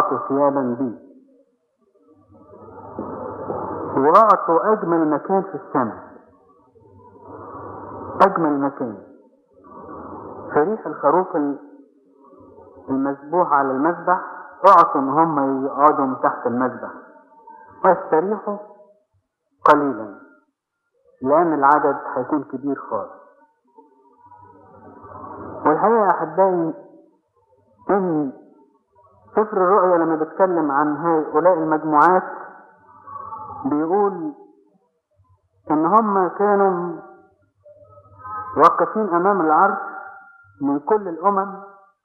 وأعطوا ثيابا بي وأعطوا أجمل مكان في السماء أجمل مكان في ريح الخروف المذبوح على المذبح أعطوا إن هم يقعدوا من تحت المذبح ويستريحوا قليلا لأن العدد هيكون كبير خالص والحقيقة يا أحبائي إن سفر الرؤيا لما بيتكلم عن هؤلاء المجموعات بيقول إن هم كانوا واقفين أمام العرش من كل الأمم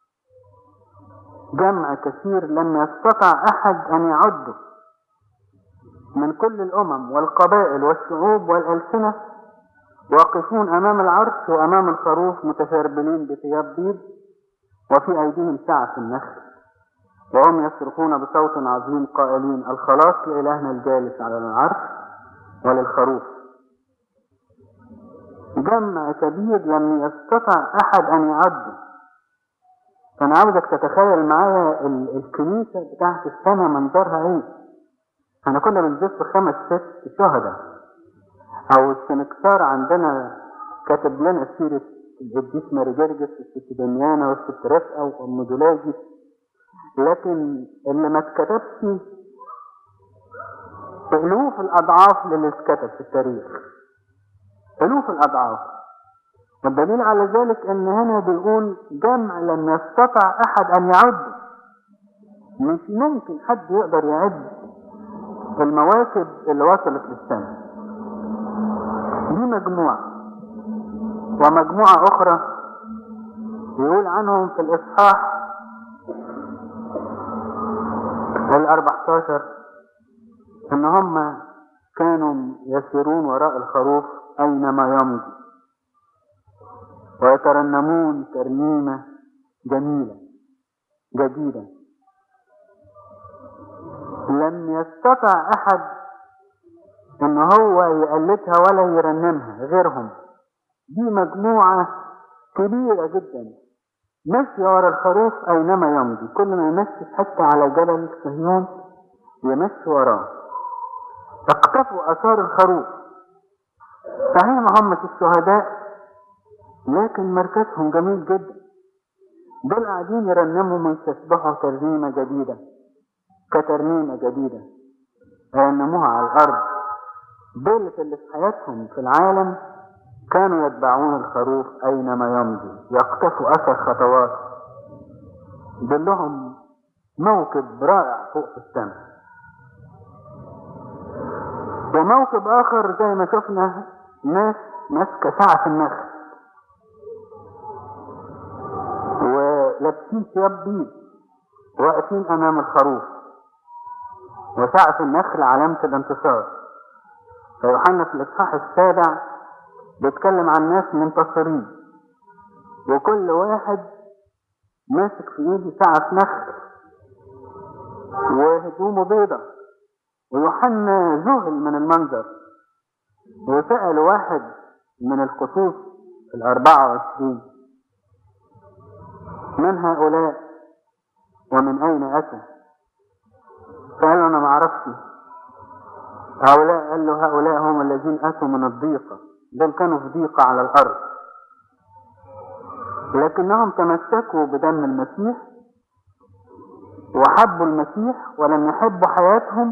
جمع كثير لم يستطع أحد أن يعده من كل الأمم والقبائل والشعوب والألسنة واقفون أمام العرش وأمام الخروف متشربلين بثياب بيض وفي أيديهم سعف النخل وهم يصرخون بصوت عظيم قائلين الخلاص لإلهنا الجالس على العرش وللخروف جمع كبير لم يستطع أحد أن يعده فأنا عاوزك تتخيل معايا الكنيسة بتاعت السنة منظرها إيه احنا كنا بنزف خمس ست شهداء او السنكسار عندنا كاتب لنا سيرة القديس ماري جرجس والست دميانة والست رفقة وام دولاجي لكن اللي ما اتكتبش ألوف الأضعاف للي اتكتب في التاريخ ألوف الأضعاف والدليل على ذلك ان هنا بيقول جمع لم يستطع احد ان يعد مش ممكن حد يقدر يعد المواكب اللي وصلت للسماء دي مجموعة ومجموعة أخرى يقول عنهم في الإصحاح الأربعتاشر إن هم كانوا يسيرون وراء الخروف أينما يمضي ويترنمون ترنيمة جميلة جديدة لم يستطع احد ان هو يقلدها ولا يرنمها غيرهم دي مجموعة كبيرة جدا ماشية ورا الخروف اينما يمضي كل ما يمشي في حتة على جبل صهيون يمشي وراه اقتفوا اثار الخروف صحيح ما هم الشهداء لكن مركزهم جميل جدا دول قاعدين يرنموا ويسبحوا ترنيمة جديدة كترنيمة جديدة رنموها على الأرض دول اللي في حياتهم في العالم كانوا يتبعون الخروف أينما يمضي يقتفوا أثر خطوات دلهم موكب رائع فوق في السماء وموكب آخر زي ما شفنا ناس ماسكة سعف النخل ولابسين ثياب بيض واقفين أمام الخروف وسعف النخل علامة الانتصار فيوحنا في الإصحاح السابع بيتكلم عن ناس منتصرين وكل واحد ماسك في ايده سعف نخل وهدومه بيضة ويوحنا ذهل من المنظر وسأل واحد من القصوص الأربعة وعشرين من هؤلاء ومن أين أتوا قال أنا ما أعرفش هؤلاء قال له هؤلاء هم الذين أتوا من الضيقة دول كانوا في ضيقة على الأرض لكنهم تمسكوا بدم المسيح وحبوا المسيح ولم يحبوا حياتهم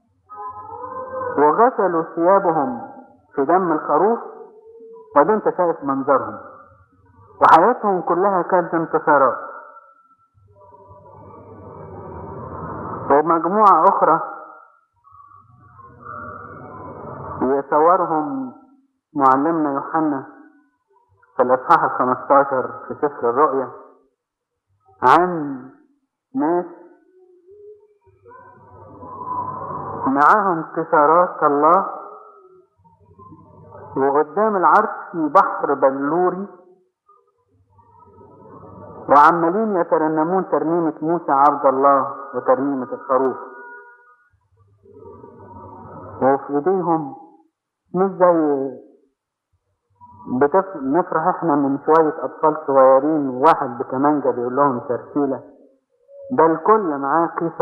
وغسلوا ثيابهم في دم الخروف وده انت شايف منظرهم وحياتهم كلها كانت انتصارات ومجموعة أخرى يصورهم معلمنا يوحنا في الإصحاح الخمستاشر في سفر الرؤيا عن ناس معاهم كسارات الله وقدام العرش في بحر بلوري وعمالين يترنمون ترنيمة موسى عبد الله وترنيمة الخروف وفي ايديهم مش زي بتف... نفرح احنا من شوية اطفال صغيرين وواحد بكمانجة بيقول لهم ترتيلة ده الكل معاه قصة